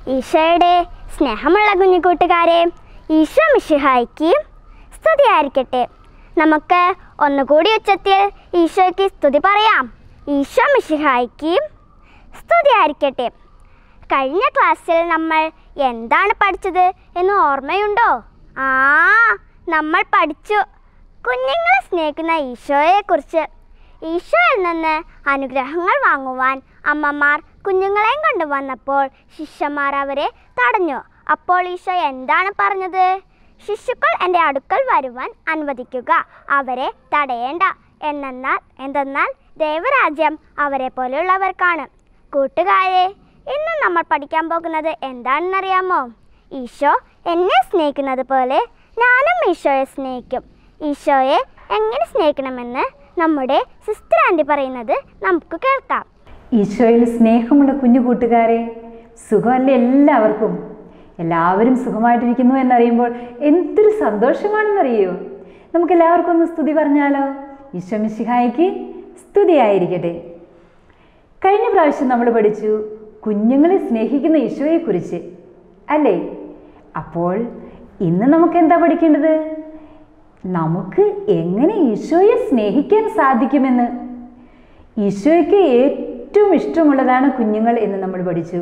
ഈശോയുടെ സ്നേഹമുള്ള കുഞ്ഞു കൂട്ടുകാരെ ഈശോ മിശിഹായിക്ക് സ്തുതിയായിരിക്കട്ടെ നമുക്ക് ഒന്നുകൂടി ഉച്ചത്തിൽ ഈശോയ്ക്ക് സ്തുതി പറയാം ഈശോ മിശിഹായിക്ക് സ്തുതിയായിരിക്കട്ടെ കഴിഞ്ഞ ക്ലാസ്സിൽ നമ്മൾ എന്താണ് പഠിച്ചത് എന്ന് ഓർമ്മയുണ്ടോ ആ നമ്മൾ പഠിച്ചു കുഞ്ഞുങ്ങളെ സ്നേഹിക്കുന്ന ഈശോയെക്കുറിച്ച് ഈശോയിൽ നിന്ന് അനുഗ്രഹങ്ങൾ വാങ്ങുവാൻ അമ്മമാർ കുഞ്ഞുങ്ങളെയും കൊണ്ടുവന്നപ്പോൾ ശിഷ്യന്മാർ അവരെ തടഞ്ഞു അപ്പോൾ ഈശോ എന്താണ് പറഞ്ഞത് ശിശുക്കൾ എൻ്റെ അടുക്കൽ വരുവാൻ അനുവദിക്കുക അവരെ തടയേണ്ട എന്നാൽ എന്തെന്നാൽ ദൈവരാജ്യം അവരെ പോലെയുള്ളവർക്കാണ് കൂട്ടുകാരെ ഇന്ന് നമ്മൾ പഠിക്കാൻ പോകുന്നത് എന്താണെന്നറിയാമോ ഈശോ എന്നെ സ്നേഹിക്കുന്നത് പോലെ ഞാനും ഈശോയെ സ്നേഹിക്കും ഈശോയെ എങ്ങനെ സ്നേഹിക്കണമെന്ന് നമ്മുടെ സിസ്റ്റർ ആൻറ്റി പറയുന്നത് നമുക്ക് കേൾക്കാം ഈശോയിൽ സ്നേഹമുള്ള കുഞ്ഞു കൂട്ടുകാരെ സുഖമല്ല എല്ലാവർക്കും എല്ലാവരും സുഖമായിട്ടിരിക്കുന്നു എന്നറിയുമ്പോൾ എന്തൊരു സന്തോഷമാണെന്നറിയോ നമുക്ക് എല്ലാവർക്കും ഒന്ന് സ്തുതി പറഞ്ഞാലോ ഈശോ മിശിഹായിക്ക് സ്തുതിയായിരിക്കട്ടെ കഴിഞ്ഞ പ്രാവശ്യം നമ്മൾ പഠിച്ചു കുഞ്ഞുങ്ങളെ സ്നേഹിക്കുന്ന ഈശോയെക്കുറിച്ച് അല്ലേ അപ്പോൾ ഇന്ന് നമുക്ക് എന്താ പഠിക്കേണ്ടത് നമുക്ക് എങ്ങനെ ഈശോയെ സ്നേഹിക്കാൻ സാധിക്കുമെന്ന് ഈശോയ്ക്ക് ഏറ്റവും ഇഷ്ടമുള്ളതാണ് കുഞ്ഞുങ്ങൾ എന്ന് നമ്മൾ പഠിച്ചു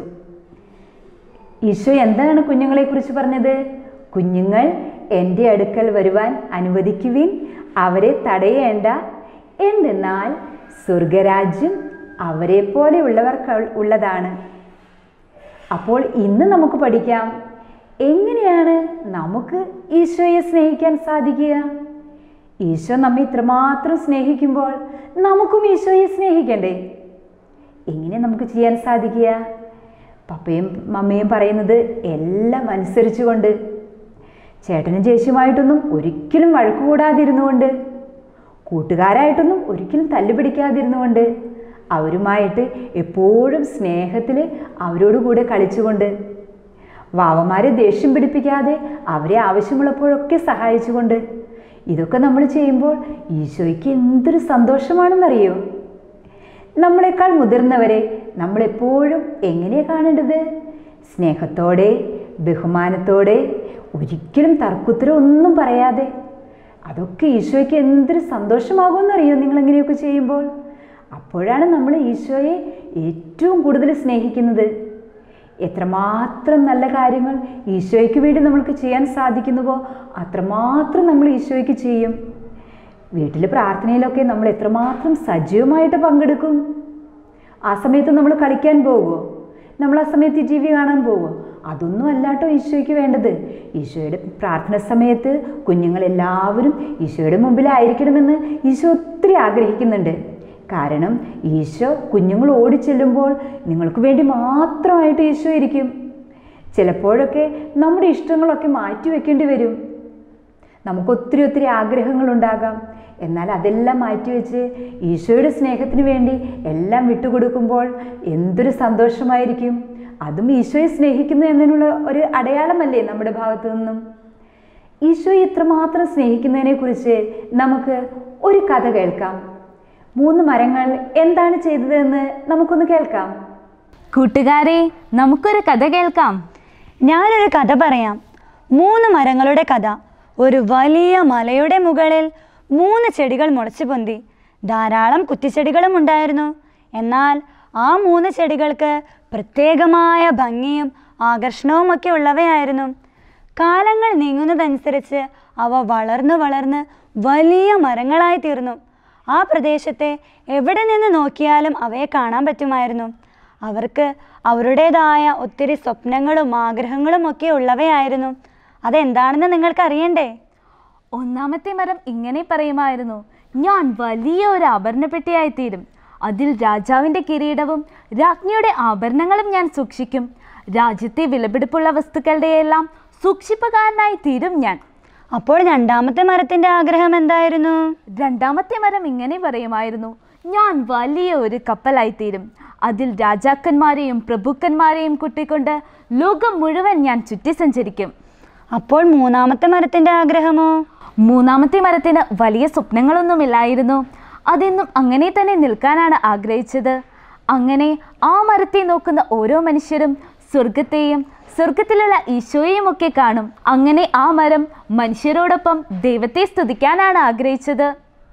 ഈശോ എന്താണ് കുഞ്ഞുങ്ങളെക്കുറിച്ച് പറഞ്ഞത് കുഞ്ഞുങ്ങൾ എൻ്റെ അടുക്കൽ വരുവാൻ അനുവദിക്കുവിൻ അവരെ തടയേണ്ട എന്തെന്നാൽ സ്വർഗരാജ്യം അവരെ പോലെയുള്ളവർക്ക് ഉള്ളതാണ് അപ്പോൾ ഇന്ന് നമുക്ക് പഠിക്കാം എങ്ങനെയാണ് നമുക്ക് ഈശോയെ സ്നേഹിക്കാൻ സാധിക്കുക ഈശോ നമ്മെ ഇത്രമാത്രം സ്നേഹിക്കുമ്പോൾ നമുക്കും ഈശോയെ സ്നേഹിക്കണ്ടേ എങ്ങനെ നമുക്ക് ചെയ്യാൻ സാധിക്കുക പപ്പയും മമ്മയും പറയുന്നത് എല്ലാം അനുസരിച്ചുകൊണ്ട് ചേട്ടനും ചേച്ചിയുമായിട്ടൊന്നും ഒരിക്കലും വഴക്ക് കൂടാതിരുന്നുകൊണ്ട് കൂട്ടുകാരായിട്ടൊന്നും ഒരിക്കലും തല്ലുപിടിക്കാതിരുന്നുകൊണ്ട് അവരുമായിട്ട് എപ്പോഴും സ്നേഹത്തിൽ അവരോട് കൂടെ കളിച്ചുകൊണ്ട് വാവമാരെ ദേഷ്യം പിടിപ്പിക്കാതെ അവരെ ആവശ്യമുള്ളപ്പോഴൊക്കെ സഹായിച്ചുകൊണ്ട് ഇതൊക്കെ നമ്മൾ ചെയ്യുമ്പോൾ ഈശോയ്ക്ക് എന്തൊരു സന്തോഷമാണെന്നറിയോ നമ്മളെക്കാൾ മുതിർന്നവരെ നമ്മളെപ്പോഴും എങ്ങനെയാണ് കാണേണ്ടത് സ്നേഹത്തോടെ ബഹുമാനത്തോടെ ഒരിക്കലും തർക്കുത്തരം ഒന്നും പറയാതെ അതൊക്കെ ഈശോയ്ക്ക് എന്തൊരു സന്തോഷമാകുമെന്നറിയോ നിങ്ങൾ എങ്ങനെയൊക്കെ ചെയ്യുമ്പോൾ അപ്പോഴാണ് നമ്മൾ ഈശോയെ ഏറ്റവും കൂടുതൽ സ്നേഹിക്കുന്നത് എത്രമാത്രം നല്ല കാര്യങ്ങൾ ഈശോയ്ക്ക് വേണ്ടി നമ്മൾക്ക് ചെയ്യാൻ സാധിക്കുന്നുവോ അത്രമാത്രം നമ്മൾ ഈശോയ്ക്ക് ചെയ്യും വീട്ടിൽ പ്രാർത്ഥനയിലൊക്കെ നമ്മൾ എത്രമാത്രം സജീവമായിട്ട് പങ്കെടുക്കും ആ സമയത്ത് നമ്മൾ കളിക്കാൻ പോകുമോ നമ്മൾ ആ സമയത്ത് ടി വി കാണാൻ പോകുമോ അതൊന്നും അല്ലാട്ടോ ഈശോയ്ക്ക് വേണ്ടത് ഈശോയുടെ പ്രാർത്ഥന സമയത്ത് കുഞ്ഞുങ്ങളെല്ലാവരും ഈശോയുടെ മുമ്പിലായിരിക്കണമെന്ന് ഈശോ ഒത്തിരി ആഗ്രഹിക്കുന്നുണ്ട് കാരണം ഈശോ കുഞ്ഞുങ്ങൾ ഓടിച്ചെല്ലുമ്പോൾ നിങ്ങൾക്ക് വേണ്ടി മാത്രമായിട്ട് ഈശോ ഇരിക്കും ചിലപ്പോഴൊക്കെ നമ്മുടെ ഇഷ്ടങ്ങളൊക്കെ മാറ്റി വെക്കേണ്ടി വരും നമുക്ക് ഒത്തിരി ഒത്തിരി ആഗ്രഹങ്ങളുണ്ടാകാം എന്നാൽ അതെല്ലാം മാറ്റിവെച്ച് ഈശോയുടെ സ്നേഹത്തിന് വേണ്ടി എല്ലാം വിട്ടുകൊടുക്കുമ്പോൾ എന്തൊരു സന്തോഷമായിരിക്കും അതും ഈശോയെ സ്നേഹിക്കുന്നു എന്നതിനുള്ള ഒരു അടയാളമല്ലേ നമ്മുടെ ഭാഗത്തു നിന്നും ഈശോയെ ഇത്രമാത്രം സ്നേഹിക്കുന്നതിനെക്കുറിച്ച് നമുക്ക് ഒരു കഥ കേൾക്കാം മൂന്ന് മരങ്ങൾ എന്താണ് ചെയ്തതെന്ന് നമുക്കൊന്ന് കേൾക്കാം കൂട്ടുകാരെ നമുക്കൊരു കഥ കേൾക്കാം ഞാനൊരു കഥ പറയാം മൂന്ന് മരങ്ങളുടെ കഥ ഒരു വലിയ മലയുടെ മുകളിൽ മൂന്ന് ചെടികൾ മുളച്ചു പൊന്തി ധാരാളം കുറ്റിച്ചെടികളും ഉണ്ടായിരുന്നു എന്നാൽ ആ മൂന്ന് ചെടികൾക്ക് പ്രത്യേകമായ ഭംഗിയും ആകർഷണവും ഒക്കെ ഉള്ളവയായിരുന്നു കാലങ്ങൾ നീങ്ങുന്നതനുസരിച്ച് അവ വളർന്നു വളർന്ന് വലിയ മരങ്ങളായി തീർന്നു ആ പ്രദേശത്തെ എവിടെ നിന്ന് നോക്കിയാലും അവയെ കാണാൻ പറ്റുമായിരുന്നു അവർക്ക് അവരുടേതായ ഒത്തിരി സ്വപ്നങ്ങളും ആഗ്രഹങ്ങളും ഒക്കെ ഉള്ളവയായിരുന്നു അതെന്താണെന്ന് നിങ്ങൾക്ക് അറിയണ്ടേ ഒന്നാമത്തെ മരം ഇങ്ങനെ പറയുമായിരുന്നു ഞാൻ വലിയ ഒരു ആഭരണപ്പെട്ടിയായി തീരും അതിൽ രാജാവിൻ്റെ കിരീടവും രാജ്ഞിയുടെ ആഭരണങ്ങളും ഞാൻ സൂക്ഷിക്കും രാജ്യത്തെ വിലപിടിപ്പുള്ള വസ്തുക്കളുടെയെല്ലാം സൂക്ഷിപ്പുകാരനായി തീരും ഞാൻ അപ്പോൾ രണ്ടാമത്തെ മരത്തിന്റെ ആഗ്രഹം എന്തായിരുന്നു രണ്ടാമത്തെ മരം ഇങ്ങനെ പറയുമായിരുന്നു ഞാൻ വലിയ ഒരു കപ്പലായി തീരും അതിൽ രാജാക്കന്മാരെയും പ്രഭുക്കന്മാരെയും കൂട്ടിക്കൊണ്ട് ലോകം മുഴുവൻ ഞാൻ ചുറ്റി സഞ്ചരിക്കും അപ്പോൾ മൂന്നാമത്തെ മരത്തിന്റെ ആഗ്രഹമോ മൂന്നാമത്തെ മരത്തിന് വലിയ സ്വപ്നങ്ങളൊന്നുമില്ലായിരുന്നു അതെന്നും അങ്ങനെ തന്നെ നിൽക്കാനാണ് ആഗ്രഹിച്ചത് അങ്ങനെ ആ മരത്തെ നോക്കുന്ന ഓരോ മനുഷ്യരും സ്വർഗത്തെയും സ്വർഗത്തിലുള്ള ഈശോയെയും ഒക്കെ കാണും അങ്ങനെ ആ മരം മനുഷ്യരോടൊപ്പം ദൈവത്തെ സ്തുതിക്കാനാണ് ആഗ്രഹിച്ചത്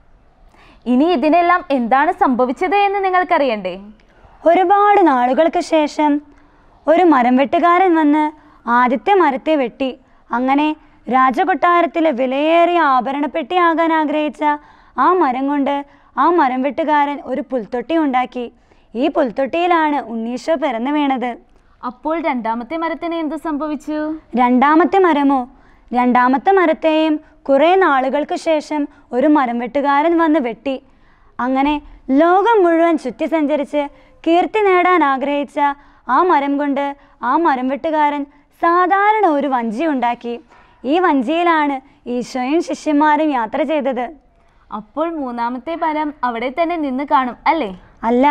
ഇനി ഇതിനെല്ലാം എന്താണ് സംഭവിച്ചത് എന്ന് നിങ്ങൾക്കറിയണ്ടേ ഒരുപാട് നാളുകൾക്ക് ശേഷം ഒരു മരം വെട്ടുകാരൻ വന്ന് ആദ്യത്തെ മരത്തെ വെട്ടി അങ്ങനെ രാജകൊട്ടാരത്തിലെ വിലയേറിയ ആഭരണപ്പെട്ടിയാകാൻ ആഗ്രഹിച്ച ആ മരം കൊണ്ട് ആ മരം വെട്ടുകാരൻ ഒരു പുൽത്തൊട്ടി ഉണ്ടാക്കി ഈ പുൽത്തൊട്ടിയിലാണ് ഉണ്ണീശോ പിറന്നു വീണത് അപ്പോൾ രണ്ടാമത്തെ മരത്തിന് എന്ത് സംഭവിച്ചു രണ്ടാമത്തെ മരമോ രണ്ടാമത്തെ മരത്തെയും കുറേ നാളുകൾക്ക് ശേഷം ഒരു മരം വെട്ടുകാരൻ വന്ന് വെട്ടി അങ്ങനെ ലോകം മുഴുവൻ ചുറ്റി സഞ്ചരിച്ച് കീർത്തി നേടാൻ ആഗ്രഹിച്ച ആ മരം കൊണ്ട് ആ മരം വെട്ടുകാരൻ സാധാരണ ഒരു വഞ്ചി ഉണ്ടാക്കി ഈ വഞ്ചിയിലാണ് ഈശോയും ശിഷ്യന്മാരും യാത്ര ചെയ്തത് അപ്പോൾ മൂന്നാമത്തെ മരം അവിടെ തന്നെ നിന്ന് കാണും അല്ലേ അല്ല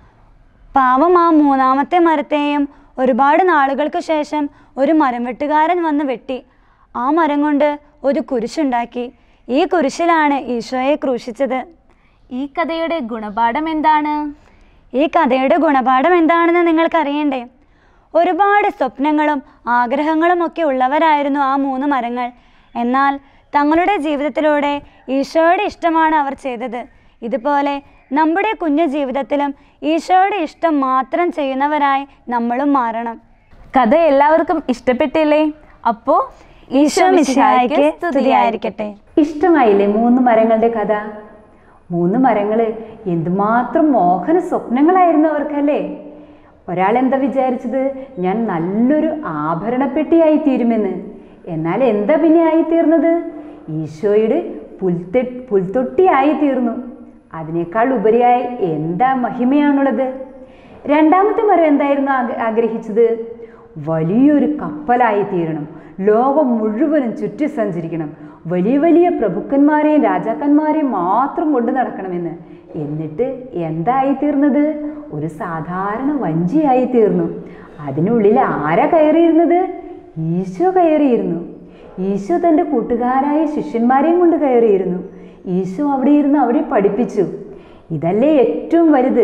പാവം ആ മൂന്നാമത്തെ മരത്തെയും ഒരുപാട് നാളുകൾക്ക് ശേഷം ഒരു മരം വെട്ടുകാരൻ വന്ന് വെട്ടി ആ മരം കൊണ്ട് ഒരു കുരിശുണ്ടാക്കി ഈ കുരിശിലാണ് ഈശോയെ ക്രൂശിച്ചത് ഈ കഥയുടെ ഗുണപാഠം എന്താണ് ഈ കഥയുടെ ഗുണപാഠം എന്താണെന്ന് നിങ്ങൾക്കറിയണ്ടേ ഒരുപാട് സ്വപ്നങ്ങളും ആഗ്രഹങ്ങളും ഒക്കെ ഉള്ളവരായിരുന്നു ആ മൂന്ന് മരങ്ങൾ എന്നാൽ തങ്ങളുടെ ജീവിതത്തിലൂടെ ഈശോയുടെ ഇഷ്ടമാണ് അവർ ചെയ്തത് ഇതുപോലെ നമ്മുടെ കുഞ്ഞു ജീവിതത്തിലും ഈശോയുടെ ഇഷ്ടം മാത്രം ചെയ്യുന്നവരായി നമ്മളും മാറണം കഥ എല്ലാവർക്കും ഇഷ്ടപ്പെട്ടില്ലേ അപ്പോ ഈശോ മിശിഹായ്ക്ക് സ്തുതിയായിരിക്കട്ടെ ഇഷ്ടമായില്ലേ മൂന്ന് മരങ്ങളുടെ കഥ മൂന്ന് മരങ്ങൾ എന്തുമാത്രം മോഹന സ്വപ്നങ്ങളായിരുന്നു അവർക്കല്ലേ ഒരാൾ എന്താ വിചാരിച്ചത് ഞാൻ നല്ലൊരു ആഭരണപ്പെട്ടിയായി തീരുമെന്ന് എന്നാൽ എന്താ പിന്നെ ആയിത്തീർന്നത് ഈശോയുടെ പുൽത്തെ പുൽത്തൊട്ടിയായി തീർന്നു അതിനേക്കാൾ ഉപരിയായി എന്താ മഹിമയാണുള്ളത് രണ്ടാമത്തെ മരം എന്തായിരുന്നു ആഗ്ര- ആഗ്രഹിച്ചത് വലിയൊരു കപ്പലായി തീരണം ലോകം മുഴുവനും ചുറ്റി സഞ്ചരിക്കണം വലിയ വലിയ പ്രഭുക്കന്മാരെയും രാജാക്കന്മാരെയും മാത്രം കൊണ്ടു നടക്കണമെന്ന് എന്നിട്ട് എന്തായി തീർന്നത് ഒരു സാധാരണ വഞ്ചിയായി തീർന്നു അതിനുള്ളിൽ ആരാ കയറിയിരുന്നത് ഈശോ കയറിയിരുന്നു ഈശോ തൻ്റെ കൂട്ടുകാരായ ശിഷ്യന്മാരെയും കൊണ്ട് കയറിയിരുന്നു ഈശോ അവിടെ ഇരുന്ന് അവരെ പഠിപ്പിച്ചു ഇതല്ലേ ഏറ്റവും വലുത്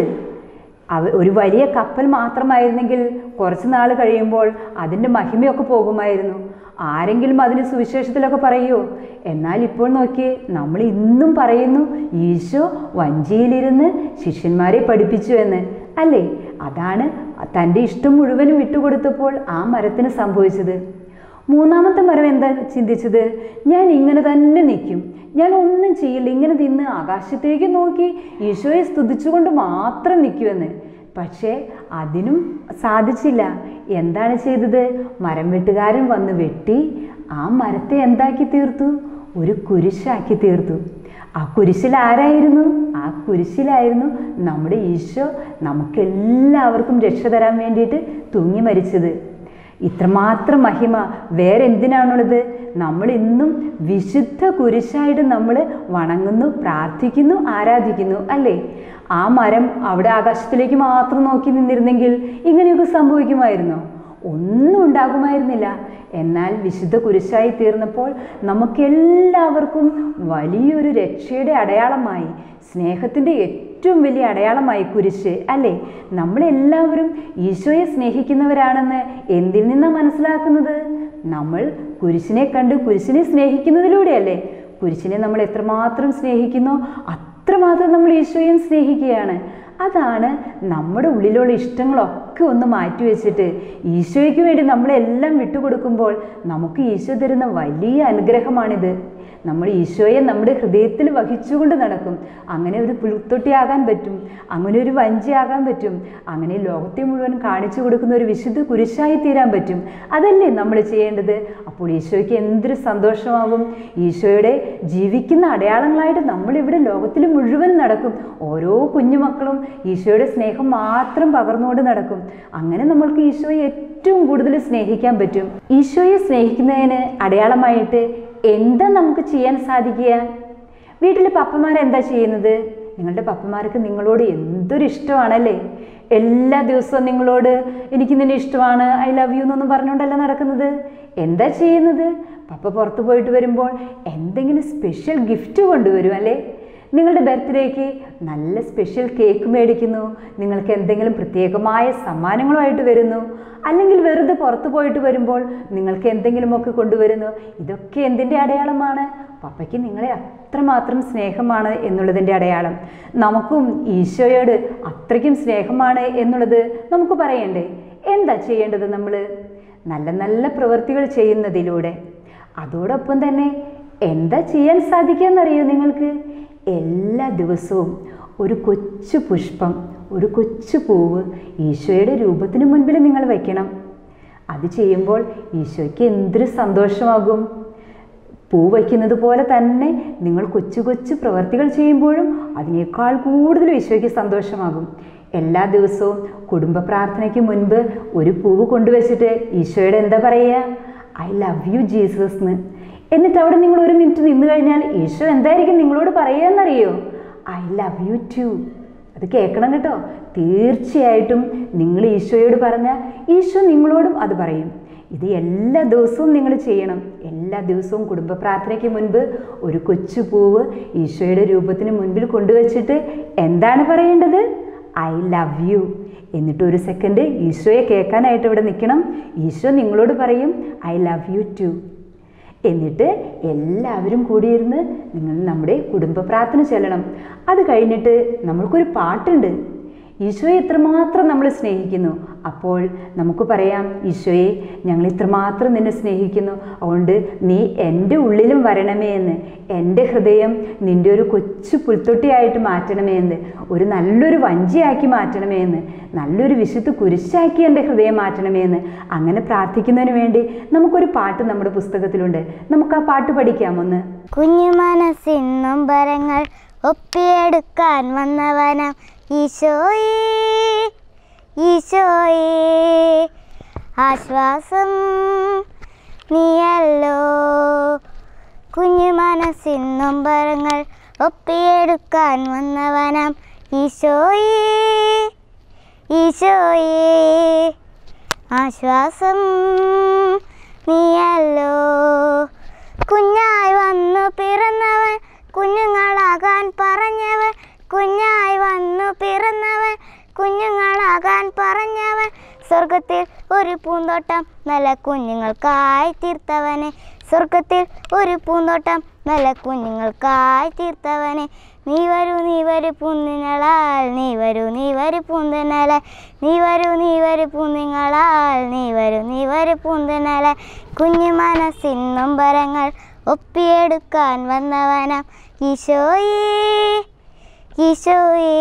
അവ ഒരു വലിയ കപ്പൽ മാത്രമായിരുന്നെങ്കിൽ കുറച്ച് നാൾ കഴിയുമ്പോൾ അതിൻ്റെ മഹിമയൊക്കെ പോകുമായിരുന്നു ആരെങ്കിലും അതിന് സുവിശേഷത്തിലൊക്കെ പറയുമോ എന്നാൽ ഇപ്പോൾ നോക്കിയേ നമ്മൾ ഇന്നും പറയുന്നു ഈശോ വഞ്ചിയിലിരുന്ന് ശിഷ്യന്മാരെ പഠിപ്പിച്ചു എന്ന് അല്ലേ അതാണ് തൻ്റെ ഇഷ്ടം മുഴുവനും വിട്ടുകൊടുത്തപ്പോൾ ആ മരത്തിന് സംഭവിച്ചത് മൂന്നാമത്തെ മരം എന്താ ചിന്തിച്ചത് ഞാൻ ഇങ്ങനെ തന്നെ നിൽക്കും ഞാൻ ഒന്നും ചെയ്യില്ല ഇങ്ങനെ നിന്ന് ആകാശത്തേക്ക് നോക്കി ഈശോയെ സ്തുതിച്ചുകൊണ്ട് മാത്രം നിൽക്കുമെന്ന് പക്ഷേ അതിനും സാധിച്ചില്ല എന്താണ് ചെയ്തത് മരം വെട്ടുകാരൻ വന്ന് വെട്ടി ആ മരത്തെ എന്താക്കി തീർത്തു ഒരു കുരിശാക്കി തീർത്തു ആ കുരിശിൽ ആരായിരുന്നു ആ കുരിശിലായിരുന്നു നമ്മുടെ ഈശോ നമുക്കെല്ലാവർക്കും രക്ഷ തരാൻ വേണ്ടിയിട്ട് തൂങ്ങി മരിച്ചത് ഇത്രമാത്രം മഹിമ വേറെ എന്തിനാണുള്ളത് നമ്മൾ ഇന്നും വിശുദ്ധ കുരിശായിട്ട് നമ്മൾ വണങ്ങുന്നു പ്രാർത്ഥിക്കുന്നു ആരാധിക്കുന്നു അല്ലേ ആ മരം അവിടെ ആകാശത്തിലേക്ക് മാത്രം നോക്കി നിന്നിരുന്നെങ്കിൽ ഇങ്ങനെയൊക്കെ സംഭവിക്കുമായിരുന്നോ ഒന്നും ഉണ്ടാകുമായിരുന്നില്ല എന്നാൽ വിശുദ്ധ കുരിശായി തീർന്നപ്പോൾ നമുക്കെല്ലാവർക്കും വലിയൊരു രക്ഷയുടെ അടയാളമായി സ്നേഹത്തിൻ്റെ ഏറ്റവും വലിയ അടയാളമായി കുരിശ് അല്ലേ നമ്മളെല്ലാവരും ഈശോയെ സ്നേഹിക്കുന്നവരാണെന്ന് എന്തിൽ നിന്നാണ് മനസ്സിലാക്കുന്നത് നമ്മൾ കുരിശിനെ കണ്ട് കുരിശിനെ സ്നേഹിക്കുന്നതിലൂടെയല്ലേ കുരിശിനെ നമ്മൾ എത്രമാത്രം സ്നേഹിക്കുന്നോ അത്രമാത്രം നമ്മൾ ഈശോയും സ്നേഹിക്കുകയാണ് അതാണ് നമ്മുടെ ഉള്ളിലുള്ള ഇഷ്ടങ്ങളൊക്കെ ഒന്ന് മാറ്റിവെച്ചിട്ട് ഈശോയ്ക്ക് വേണ്ടി നമ്മളെല്ലാം വിട്ടുകൊടുക്കുമ്പോൾ നമുക്ക് ഈശോ തരുന്ന വലിയ അനുഗ്രഹമാണിത് നമ്മൾ ഈശോയെ നമ്മുടെ ഹൃദയത്തിൽ വഹിച്ചുകൊണ്ട് നടക്കും അങ്ങനെ ഒരു പുൽത്തൊട്ടിയാകാൻ പറ്റും അങ്ങനെ ഒരു വഞ്ചിയാകാൻ പറ്റും അങ്ങനെ ലോകത്തെ മുഴുവൻ കാണിച്ചു കൊടുക്കുന്ന ഒരു വിശുദ്ധ കുരിശായി തീരാൻ പറ്റും അതല്ലേ നമ്മൾ ചെയ്യേണ്ടത് അപ്പോൾ ഈശോയ്ക്ക് എന്തൊരു സന്തോഷമാകും ഈശോയുടെ ജീവിക്കുന്ന അടയാളങ്ങളായിട്ട് നമ്മളിവിടെ ലോകത്തിൽ മുഴുവൻ നടക്കും ഓരോ കുഞ്ഞുമക്കളും ഈശോയുടെ സ്നേഹം മാത്രം പകർന്നുകൊണ്ട് നടക്കും അങ്ങനെ നമ്മൾക്ക് ഈശോയെ ഏറ്റവും കൂടുതൽ സ്നേഹിക്കാൻ പറ്റും ഈശോയെ സ്നേഹിക്കുന്നതിന് അടയാളമായിട്ട് എന്താ നമുക്ക് ചെയ്യാൻ സാധിക്കുക വീട്ടിലെ പപ്പമാരെന്താ ചെയ്യുന്നത് നിങ്ങളുടെ പപ്പമാർക്ക് നിങ്ങളോട് എന്തൊരു ഇഷ്ടമാണല്ലേ എല്ലാ ദിവസവും നിങ്ങളോട് എനിക്ക് നിന്നെ ഇഷ്ടമാണ് ഐ ലവ് യു എന്നൊന്നും പറഞ്ഞുകൊണ്ടല്ല നടക്കുന്നത് എന്താ ചെയ്യുന്നത് പപ്പ പുറത്ത് പോയിട്ട് വരുമ്പോൾ എന്തെങ്കിലും സ്പെഷ്യൽ ഗിഫ്റ്റ് കൊണ്ടുവരും അല്ലേ നിങ്ങളുടെ ബർത്ത്ഡേക്ക് നല്ല സ്പെഷ്യൽ കേക്ക് മേടിക്കുന്നു നിങ്ങൾക്ക് എന്തെങ്കിലും പ്രത്യേകമായ സമ്മാനങ്ങളുമായിട്ട് വരുന്നു അല്ലെങ്കിൽ വെറുതെ പുറത്തു പോയിട്ട് വരുമ്പോൾ നിങ്ങൾക്ക് എന്തെങ്കിലുമൊക്കെ കൊണ്ടുവരുന്നു ഇതൊക്കെ എന്തിൻ്റെ അടയാളമാണ് പപ്പയ്ക്ക് നിങ്ങളെ അത്രമാത്രം സ്നേഹമാണ് എന്നുള്ളതിൻ്റെ അടയാളം നമുക്കും ഈശോയോട് അത്രയ്ക്കും സ്നേഹമാണ് എന്നുള്ളത് നമുക്ക് പറയണ്ടേ എന്താ ചെയ്യേണ്ടത് നമ്മൾ നല്ല നല്ല പ്രവൃത്തികൾ ചെയ്യുന്നതിലൂടെ അതോടൊപ്പം തന്നെ എന്താ ചെയ്യാൻ സാധിക്കാന്നറിയോ നിങ്ങൾക്ക് എല്ലാ ദിവസവും ഒരു കൊച്ചു പുഷ്പം ഒരു കൊച്ചു പൂവ് ഈശോയുടെ രൂപത്തിന് മുൻപിൽ നിങ്ങൾ വയ്ക്കണം അത് ചെയ്യുമ്പോൾ ഈശോയ്ക്ക് എന്തൊരു സന്തോഷമാകും പൂ വയ്ക്കുന്നത് പോലെ തന്നെ നിങ്ങൾ കൊച്ചു കൊച്ചു പ്രവർത്തികൾ ചെയ്യുമ്പോഴും അതിനേക്കാൾ കൂടുതൽ ഈശോയ്ക്ക് സന്തോഷമാകും എല്ലാ ദിവസവും കുടുംബ പ്രാർത്ഥനയ്ക്ക് മുൻപ് ഒരു പൂവ് കൊണ്ടുവച്ചിട്ട് ഈശോയുടെ എന്താ പറയുക ഐ ലവ് യു ജീസസ് എന്ന് എന്നിട്ട് അവിടെ നിങ്ങൾ ഒരു മിനിറ്റ് നിന്ന് കഴിഞ്ഞാൽ ഈശോ എന്തായിരിക്കും നിങ്ങളോട് പറയുകയെന്നറിയോ ഐ ലവ് യു ടു അത് കേൾക്കണം കേട്ടോ തീർച്ചയായിട്ടും നിങ്ങൾ ഈശോയോട് പറഞ്ഞാൽ ഈശോ നിങ്ങളോടും അത് പറയും ഇത് എല്ലാ ദിവസവും നിങ്ങൾ ചെയ്യണം എല്ലാ ദിവസവും കുടുംബ പ്രാർത്ഥനയ്ക്ക് മുൻപ് ഒരു കൊച്ചു പൂവ് ഈശോയുടെ രൂപത്തിന് മുൻപിൽ കൊണ്ടുവച്ചിട്ട് എന്താണ് പറയേണ്ടത് ഐ ലവ് യു എന്നിട്ട് ഒരു സെക്കൻഡ് ഈശോയെ കേൾക്കാനായിട്ട് ഇവിടെ നിൽക്കണം ഈശോ നിങ്ങളോട് പറയും ഐ ലവ് യു ടു എന്നിട്ട് എല്ലാവരും കൂടിയിരുന്ന് നിങ്ങൾ നമ്മുടെ കുടുംബ പ്രാർത്ഥന ചെല്ലണം അത് കഴിഞ്ഞിട്ട് നമ്മൾക്കൊരു പാട്ടുണ്ട് ഈശോയെ ഇത്രമാത്രം നമ്മൾ സ്നേഹിക്കുന്നു അപ്പോൾ നമുക്ക് പറയാം ഈശോയെ ഞങ്ങൾ ഇത്രമാത്രം നിന്നെ സ്നേഹിക്കുന്നു അതുകൊണ്ട് നീ എൻ്റെ ഉള്ളിലും വരണമേ എന്ന് എൻ്റെ ഹൃദയം നിൻ്റെ ഒരു കൊച്ചു പുൽത്തൊട്ടിയായിട്ട് മാറ്റണമേ എന്ന് ഒരു നല്ലൊരു വഞ്ചിയാക്കി മാറ്റണമേ എന്ന് നല്ലൊരു വിശുദ്ധ കുരിശാക്കി എൻ്റെ ഹൃദയം മാറ്റണമേ എന്ന് അങ്ങനെ പ്രാർത്ഥിക്കുന്നതിന് വേണ്ടി നമുക്കൊരു പാട്ട് നമ്മുടെ പുസ്തകത്തിലുണ്ട് നമുക്ക് ആ പാട്ട് പഠിക്കാം ഒന്ന് കുഞ്ഞു മനസ്സിൻ നൊമ്പരങ്ങൾ ഒപ്പിയെടുക്കാൻ വന്നവനം ഈശോയേ ഈശോയേ ആശ്വാസം നീയല്ലോ കുഞ്ഞു മനസ്സിൻ നൊമ്പരങ്ങൾ ഒപ്പിയെടുക്കാൻ വന്നവനം ഈശോയേ ഈശോയേ ആശ്വാസം നീയല്ലോ കുഞ്ഞായി വന്നു പിറന്നവൻ കുഞ്ഞുങ്ങളാകാൻ പറഞ്ഞവൻ കുഞ്ഞായി വന്നു പിറന്നവൻ കുഞ്ഞുങ്ങളാകാൻ പറഞ്ഞവൻ സ്വർഗത്തിൽ ഒരു പൂന്തോട്ടം നല്ല കുഞ്ഞുങ്ങൾക്കായി തീർത്തവനെ സ്വർഗത്തിൽ ഒരു പൂന്തോട്ടം നല്ല കുഞ്ഞുങ്ങൾക്കായി തീർത്തവനെ നീ വരൂ നീ വരൂ പൂന്തിങ്ങളാൽ നീ വരൂ നീ വരൂ പൂന്തനലാൽ നീ വരൂ നീ വരൂ പൂന്തിങ്ങളാൽ നീ വരൂ നീ വരൂ പൂന്തനലാൽ കുഞ്ഞു മനസ്സിൻ നൊമ്പരങ്ങൾ ഒപ്പിയെടുക്കാൻ വന്നവനം ഈശോയേ ഈശോയേ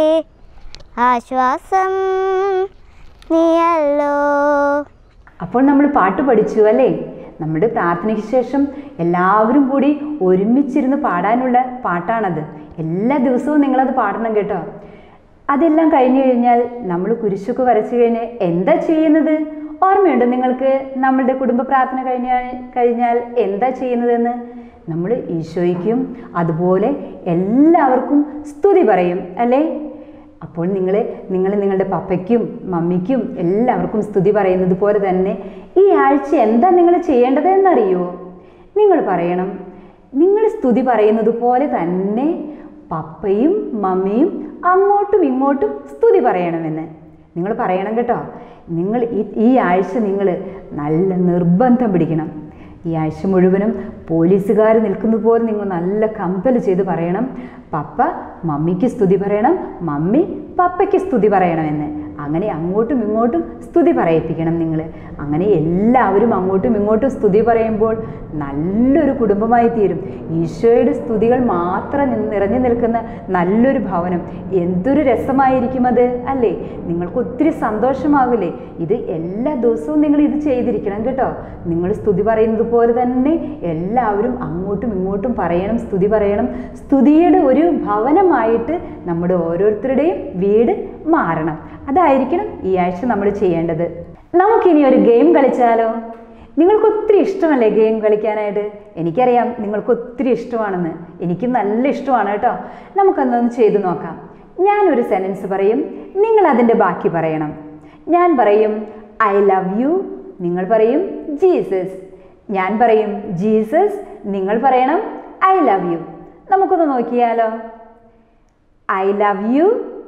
ആശ്വാസം നീയല്ലോ അപ്പോൾ നമ്മൾ പാട്ട് പഠിച്ചു അല്ലേ നമ്മുടെ പ്രാർത്ഥനയ്ക്ക് ശേഷം എല്ലാവരും കൂടി ഒരുമിച്ചിരുന്ന് പാടാനുള്ള പാട്ടാണത് എല്ലാ ദിവസവും നിങ്ങളത് പാടണം കേട്ടോ അതെല്ലാം കഴിഞ്ഞു കഴിഞ്ഞാൽ നമ്മൾ കുരിശൊക്കെ വരച്ചു കഴിഞ്ഞ് എന്താ ചെയ്യുന്നത് ഓർമ്മയുണ്ടോ നിങ്ങൾക്ക് നമ്മളുടെ കുടുംബ പ്രാർത്ഥന കഴിഞ്ഞാൽ കഴിഞ്ഞാൽ എന്താ ചെയ്യുന്നതെന്ന് നമ്മൾ ഈശോയ്ക്കും അതുപോലെ എല്ലാവർക്കും സ്തുതി പറയും അല്ലേ അപ്പോൾ നിങ്ങൾ നിങ്ങൾ നിങ്ങളുടെ പപ്പയ്ക്കും മമ്മിക്കും എല്ലാവർക്കും സ്തുതി പറയുന്നത് പോലെ തന്നെ ഈ ആഴ്ച എന്താ നിങ്ങൾ ചെയ്യേണ്ടത് എന്നറിയോ നിങ്ങൾ പറയണം നിങ്ങൾ സ്തുതി പറയുന്നത് പോലെ തന്നെ പപ്പയും മമ്മിയും അങ്ങോട്ടും ഇങ്ങോട്ടും സ്തുതി പറയണമെന്ന് നിങ്ങൾ പറയണം കേട്ടോ നിങ്ങൾ ഈ ഈ ആഴ്ച നിങ്ങൾ നല്ല നിർബന്ധം പിടിക്കണം ഈ ആഴ്ച മുഴുവനും പോലീസുകാർ നിൽക്കുന്നത് പോലെ നിങ്ങൾ നല്ല കമ്പൽ ചെയ്ത് പറയണം പപ്പ മമ്മിക്ക് സ്തുതി പറയണം മമ്മി പപ്പയ്ക്ക് സ്തുതി പറയണമെന്ന് അങ്ങനെ അങ്ങോട്ടും ഇങ്ങോട്ടും സ്തുതി പറയിപ്പിക്കണം നിങ്ങൾ അങ്ങനെ എല്ലാവരും അങ്ങോട്ടും ഇങ്ങോട്ടും സ്തുതി പറയുമ്പോൾ നല്ലൊരു കുടുംബമായി തീരും ഈശോയുടെ സ്തുതികൾ മാത്രം നി- നിറഞ്ഞു നിൽക്കുന്ന നല്ലൊരു ഭവനം എന്തൊരു രസമായിരിക്കും അത് അല്ലേ നിങ്ങൾക്ക് ഒത്തിരി സന്തോഷമാകില്ലേ ഇത് എല്ലാ ദിവസവും നിങ്ങൾ ഇത് ചെയ്തിരിക്കണം കേട്ടോ നിങ്ങൾ സ്തുതി പറയുന്നത് പോലെ തന്നെ എല്ലാവരും അങ്ങോട്ടും ഇങ്ങോട്ടും പറയണം സ്തുതി പറയണം സ്തുതിയുടെ ഒരു ഭവനമായിട്ട് നമ്മുടെ ഓരോരുത്തരുടെയും വീട് മാറണം അതായിരിക്കണം ഈ ആഴ്ച നമ്മൾ ചെയ്യേണ്ടത് നമുക്കിനി ഒരു ഗെയിം കളിച്ചാലോ നിങ്ങൾക്ക് ഒത്തിരി ഇഷ്ടമല്ലേ ഗെയിം കളിക്കാനായിട്ട് എനിക്കറിയാം നിങ്ങൾക്ക് ഒത്തിരി ഇഷ്ടമാണെന്ന് എനിക്ക് നല്ല ഇഷ്ടമാണ് കേട്ടോ നമുക്കൊന്നൊന്ന് ചെയ്തു നോക്കാം ഞാനൊരു സെൻറ്റൻസ് പറയും നിങ്ങൾ അതിൻ്റെ ബാക്കി പറയണം ഞാൻ പറയും ഐ ലവ് യു നിങ്ങൾ പറയും ജീസസ് ഞാൻ പറയും ജീസസ് നിങ്ങൾ പറയണം ഐ ലവ് യു നമുക്കൊന്ന് നോക്കിയാലോ ഐ ലവ് യു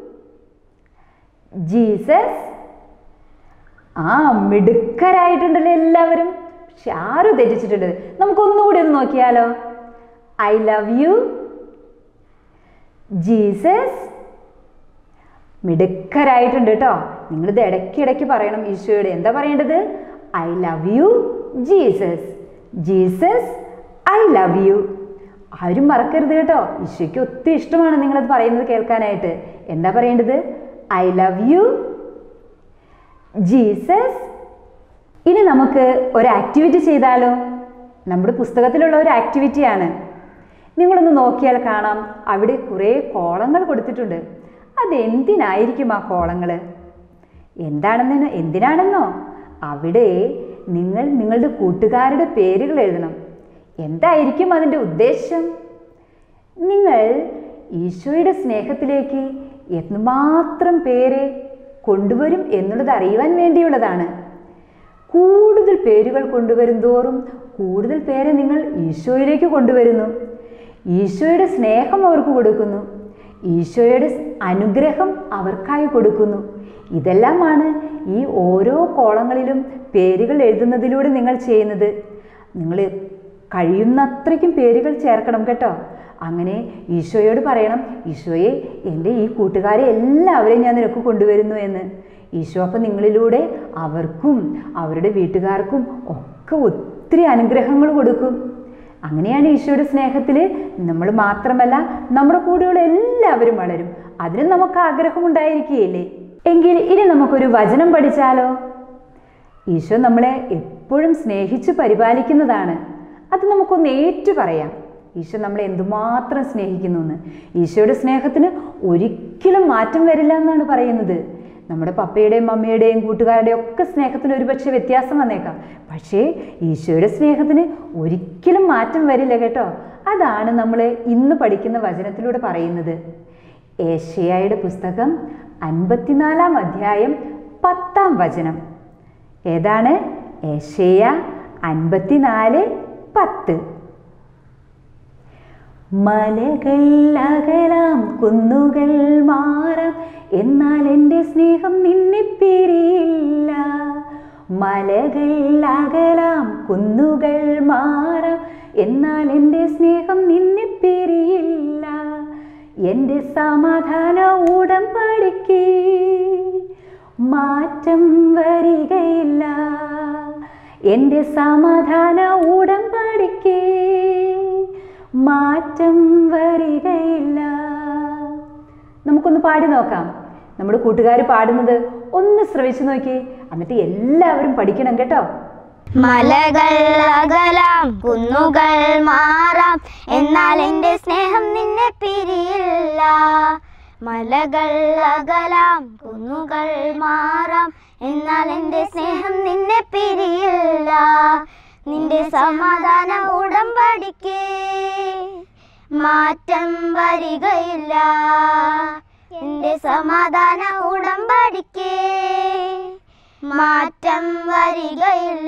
ജീസസ് ആ മിടുക്കരായിട്ടുണ്ടല്ലോ എല്ലാവരും പക്ഷെ ആരും തെറ്റിച്ചിട്ടുണ്ട് നമുക്കൊന്നുകൂടി ഒന്ന് നോക്കിയാലോ ഐ ലവ് യു ജീസസ് മിടുക്കരായിട്ടുണ്ട് കേട്ടോ നിങ്ങളിത് ഇടയ്ക്കിടയ്ക്ക് പറയണം ഈശോയോട് എന്താ പറയേണ്ടത് I love you Jesus Jesus I love you ആരും മറക്കരുത് കേട്ടോ ഈശോയ്ക്ക് ഒത്തിരി ഇഷ്ടമാണ് നിങ്ങളത് പറയുന്നത് കേൾക്കാനായിട്ട് എന്താ പറയേണ്ടത് ഐ ലവ് യു ജീസസ് ഇനി നമുക്ക് ഒരു ആക്ടിവിറ്റി ചെയ്താലോ നമ്മുടെ പുസ്തകത്തിലുള്ള ഒരു ആക്ടിവിറ്റിയാണ് നിങ്ങളൊന്ന് നോക്കിയാൽ കാണാം അവിടെ കുറേ കോളങ്ങൾ കൊടുത്തിട്ടുണ്ട് അതെന്തിനായിരിക്കും ആ കോളങ്ങൾ എന്താണെന്ന് എന്തിനാണെന്നോ അവിടെ നിങ്ങൾ നിങ്ങളുടെ കൂട്ടുകാരുടെ പേരുകൾ എഴുതണം എന്തായിരിക്കും അതിൻ്റെ ഉദ്ദേശം നിങ്ങൾ ഈശോയുടെ സ്നേഹത്തിലേക്ക് എന്തുമാത്രം പേരെ കൊണ്ടുവരും എന്നുള്ളത് അറിയുവാൻ വേണ്ടിയുള്ളതാണ് കൂടുതൽ പേരുകൾ കൊണ്ടുവരും തോറും കൂടുതൽ പേരെ നിങ്ങൾ ഈശോയിലേക്ക് കൊണ്ടുവരുന്നു ഈശോയുടെ സ്നേഹം അവർക്ക് കൊടുക്കുന്നു ഈശോയുടെ അനുഗ്രഹം അവർക്കായി കൊടുക്കുന്നു ഇതെല്ലാമാണ് ഈ ഓരോ കോളങ്ങളിലും പേരുകൾ എഴുതുന്നതിലൂടെ നിങ്ങൾ ചെയ്യുന്നത് നിങ്ങൾ കഴിയുന്നത്രയ്ക്കും പേരുകൾ ചേർക്കണം കേട്ടോ അങ്ങനെ ഈശോയോട് പറയണം ഈശോയെ എൻ്റെ ഈ കൂട്ടുകാരെ എല്ലാവരെയും ഞാൻ നിനക്ക് കൊണ്ടുവരുന്നു എന്ന് ഈശോ അപ്പം നിങ്ങളിലൂടെ അവർക്കും അവരുടെ വീട്ടുകാർക്കും ഒക്കെ ഒത്തിരി അനുഗ്രഹങ്ങൾ കൊടുക്കും അങ്ങനെയാണ് ഈശോയുടെ സ്നേഹത്തിൽ നമ്മൾ മാത്രമല്ല നമ്മുടെ കൂടെയുള്ള എല്ലാവരും വളരും അതിനും നമുക്ക് ആഗ്രഹമുണ്ടായിരിക്കുകയില്ലേ എങ്കിൽ ഇനി നമുക്കൊരു വചനം പഠിച്ചാലോ ഈശോ നമ്മളെ എപ്പോഴും സ്നേഹിച്ച് പരിപാലിക്കുന്നതാണ് അത് നമുക്കൊന്ന് ഏറ്റു പറയാം ഈശോ നമ്മളെ എന്തുമാത്രം സ്നേഹിക്കുന്നു എന്ന് ഈശോയുടെ സ്നേഹത്തിന് ഒരിക്കലും മാറ്റം വരില്ല എന്നാണ് പറയുന്നത് നമ്മുടെ പപ്പയുടെയും മമ്മിയുടെയും കൂട്ടുകാരുടെയും ഒക്കെ സ്നേഹത്തിന് ഒരുപക്ഷെ വ്യത്യാസം വന്നേക്കാം പക്ഷേ ഈശോയുടെ സ്നേഹത്തിന് ഒരിക്കലും മാറ്റം വരില്ല കേട്ടോ അതാണ് നമ്മൾ ഇന്ന് പഠിക്കുന്ന വചനത്തിലൂടെ പറയുന്നത് ഏഷ്യയുടെ പുസ്തകം അൻപത്തിനാലാം അധ്യായം പത്താം വചനം ഏതാണ് ഏഷ്യ അൻപത്തിനാല് പത്ത് മലകൾ അകലാം കുന്നുകൾ മാറാം എന്നാൽ എൻ്റെ സ്നേഹം നിന്നെ പിരിയില്ല മലകൾ അകലാം കുന്നുകൾ മാറാം എന്നാൽ എൻ്റെ സ്നേഹം നിന്നെ പിരിയില്ല എൻ്റെ സമാധാന ഉടമ്പടിക്ക് മാറ്റം വരികയില്ല എൻ്റെ സമാധാന ഉടമ്പടിക്ക് മാറ്റം വരികയില്ല നമുക്കൊന്ന് പാടി നോക്കാം നമ്മുടെ കൂട്ടുകാർ പാടുന്നത് ഒന്ന് ശ്രവിച്ചു നോക്കി എന്നിട്ട് എല്ലാവരും പഠിക്കണം കേട്ടോ മലകൾ അകലാം കുന്നുകൾ മാറാം എന്നാൽ എൻ്റെ സ്നേഹം നിന്നെ പിരിയില്ല മലകൾ അകലാം കുന്നുകൾ മാറാം എന്നാൽ എൻ്റെ സ്നേഹം നിന്നെ പിരിയില്ല നിന്റെ സമാധാന ഉടമ്പടിക്ക് മാറ്റം വരികയില്ല എന്റെ സമാധാന ഉടമ്പടിക്ക് മാറ്റം വരികയില്ല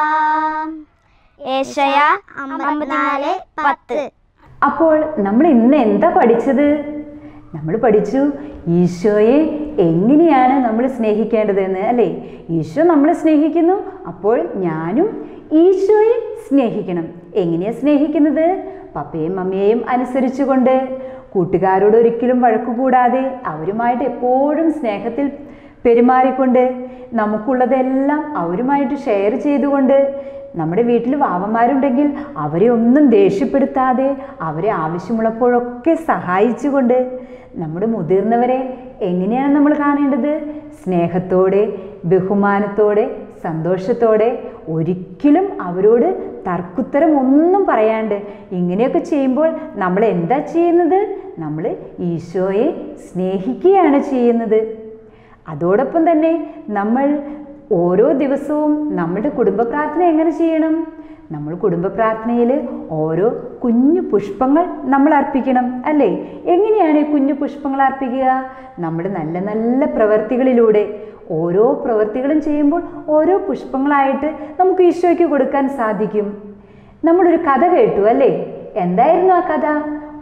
ഏഷയ അമ്പത്തിനാല് പത്ത് അപ്പോൾ നമ്മൾ ഇന്ന് എന്താ പഠിച്ചത് നമ്മൾ പഠിച്ചു ഈശോയെ എങ്ങനെയാണ് നമ്മൾ സ്നേഹിക്കേണ്ടതെന്ന് അല്ലേ ഈശോ നമ്മളെ സ്നേഹിക്കുന്നു അപ്പോൾ ഞാനും ഈശോയെ സ്നേഹിക്കണം എങ്ങനെയാണ് സ്നേഹിക്കുന്നത് പപ്പയും മമ്മിയെയും അനുസരിച്ചുകൊണ്ട് കൂട്ടുകാരോട് ഒരിക്കലും വഴക്കു കൂടാതെ അവരുമായിട്ട് എപ്പോഴും സ്നേഹത്തിൽ പെരുമാറിക്കൊണ്ട് നമുക്കുള്ളതെല്ലാം അവരുമായിട്ട് ഷെയർ ചെയ്തുകൊണ്ട് നമ്മുടെ വീട്ടിൽ വാവന്മാരുണ്ടെങ്കിൽ അവരെ ഒന്നും ദേഷ്യപ്പെടുത്താതെ അവരെ ആവശ്യമുള്ളപ്പോഴൊക്കെ സഹായിച്ചുകൊണ്ട് നമ്മുടെ മുതിർന്നവരെ എങ്ങനെയാണ് നമ്മൾ കാണേണ്ടത് സ്നേഹത്തോടെ ബഹുമാനത്തോടെ സന്തോഷത്തോടെ ഒരിക്കലും അവരോട് തർക്കുത്തരം ഒന്നും പറയാണ്ട് ഇങ്ങനെയൊക്കെ ചെയ്യുമ്പോൾ നമ്മൾ എന്താ ചെയ്യുന്നത് നമ്മൾ ഈശോയെ സ്നേഹിക്കുകയാണ് ചെയ്യുന്നത് അതോടൊപ്പം തന്നെ നമ്മൾ ഓരോ ദിവസവും നമ്മുടെ കുടുംബ പ്രാർത്ഥന എങ്ങനെ ചെയ്യണം നമ്മൾ കുടുംബ പ്രാർത്ഥനയിൽ ഓരോ കുഞ്ഞു പുഷ്പങ്ങൾ നമ്മൾ അർപ്പിക്കണം അല്ലേ എങ്ങനെയാണ് ഈ കുഞ്ഞു പുഷ്പങ്ങൾ അർപ്പിക്കുക നമ്മുടെ നല്ല നല്ല പ്രവർത്തികളിലൂടെ ഓരോ പ്രവൃത്തികളും ചെയ്യുമ്പോൾ ഓരോ പുഷ്പങ്ങളായിട്ട് നമുക്ക് ഈശോയ്ക്ക് കൊടുക്കാൻ സാധിക്കും നമ്മളൊരു കഥ കേട്ടു അല്ലേ എന്തായിരുന്നു ആ കഥ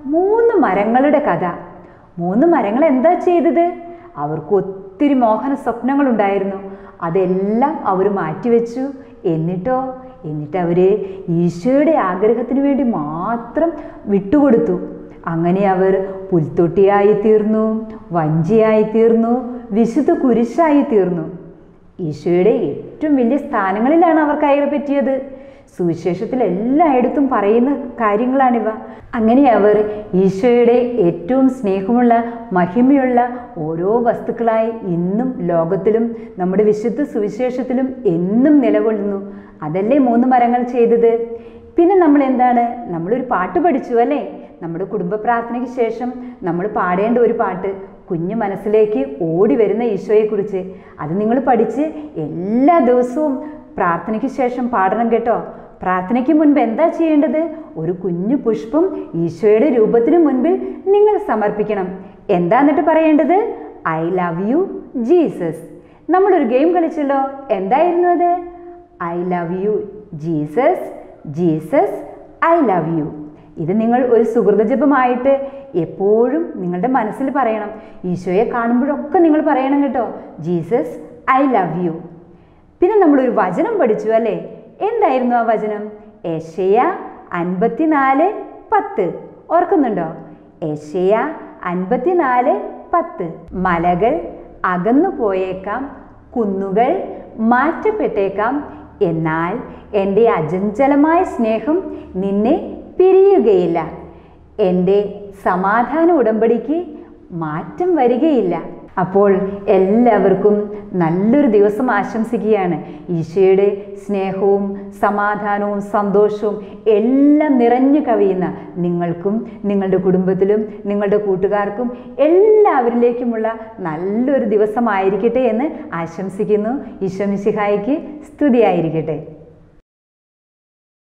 മൂന്ന് മരങ്ങളുടെ കഥ മൂന്ന് മരങ്ങൾ എന്താ ചെയ്തത് അവർക്ക് ഒത്തിരി മോഹന സ്വപ്നങ്ങളുണ്ടായിരുന്നു അതെല്ലാം അവർ മാറ്റിവെച്ചു എന്നിട്ടോ എന്നിട്ട് അവർ ഈശോയുടെ ആഗ്രഹത്തിന് വേണ്ടി മാത്രം വിട്ടുകൊടുത്തു അങ്ങനെ അവർ പുൽത്തൊട്ടിയായി തീർന്നു വഞ്ചിയായി തീർന്നു വിശുദ്ധ കുരിശായി തീർന്നു ഈശോയുടെ ഏറ്റവും വലിയ സ്ഥാനങ്ങളിലാണ് അവർ കയറി പറ്റിയത് സുവിശേഷത്തിൽ എല്ലായിടത്തും പറയുന്ന കാര്യങ്ങളാണിവ അങ്ങനെ അവർ ഈശോയുടെ ഏറ്റവും സ്നേഹമുള്ള മഹിമയുള്ള ഓരോ വസ്തുക്കളായി ഇന്നും ലോകത്തിലും നമ്മുടെ വിശുദ്ധ സുവിശേഷത്തിലും എന്നും നിലകൊള്ളുന്നു അതല്ലേ മൂന്ന് മരങ്ങൾ ചെയ്തത് പിന്നെ നമ്മൾ എന്താണ് നമ്മളൊരു പാട്ട് പഠിച്ചു അല്ലേ നമ്മുടെ കുടുംബ പ്രാർത്ഥനയ്ക്ക് ശേഷം നമ്മൾ പാടേണ്ട ഒരു പാട്ട് കുഞ്ഞു മനസ്സിലേക്ക് ഓടി വരുന്ന ഈശോയെക്കുറിച്ച് അത് നിങ്ങൾ പഠിച്ച് എല്ലാ ദിവസവും പ്രാർത്ഥനയ്ക്ക് ശേഷം പാടണം കേട്ടോ പ്രാർത്ഥനയ്ക്ക് മുൻപ് എന്താ ചെയ്യേണ്ടത് ഒരു കുഞ്ഞു പുഷ്പം ഈശോയുടെ രൂപത്തിന് മുൻപിൽ നിങ്ങൾ സമർപ്പിക്കണം എന്താ എന്നിട്ട് പറയേണ്ടത് ഐ ലവ് യു ജീസസ് നമ്മളൊരു ഗെയിം കളിച്ചല്ലോ എന്തായിരുന്നു അത് I love you Jesus Jesus I love you ഇത് നിങ്ങൾ ഒരു സുഹൃത ജപമായിട്ട് എപ്പോഴും നിങ്ങളുടെ മനസ്സിൽ പറയണം ഈശോയെ കാണുമ്പോഴൊക്കെ നിങ്ങൾ പറയണം കേട്ടോ ജീസസ് ഐ ലവ് യു പിന്നെ നമ്മളൊരു വചനം പഠിച്ചു അല്ലേ എന്തായിരുന്നു ആ വചനം ഏഷ്യ അൻപത്തിനാല് പത്ത് ഓർക്കുന്നുണ്ടോ ഏഷ്യ അൻപത്തിനാല് പത്ത് മലകൾ അകന്നു പോയേക്കാം കുന്നുകൾ മാറ്റപ്പെട്ടേക്കാം എന്നാൽ എൻ്റെ അചഞ്ചലമായ സ്നേഹം നിന്നെ പിരിയുകയില്ല എൻ്റെ സമാധാന ഉടമ്പടിക്ക് മാറ്റം വരികയില്ല അപ്പോൾ എല്ലാവർക്കും നല്ലൊരു ദിവസം ആശംസിക്കുകയാണ് ഈശോയുടെ സ്നേഹവും സമാധാനവും സന്തോഷവും എല്ലാം നിറഞ്ഞു കവിയുന്ന നിങ്ങൾക്കും നിങ്ങളുടെ കുടുംബത്തിലും നിങ്ങളുടെ കൂട്ടുകാർക്കും എല്ലാവരിലേക്കുമുള്ള നല്ലൊരു ദിവസമായിരിക്കട്ടെ എന്ന് ആശംസിക്കുന്നു ഈശോ മിശിഹായിക്ക് സ്തുതിയായിരിക്കട്ടെ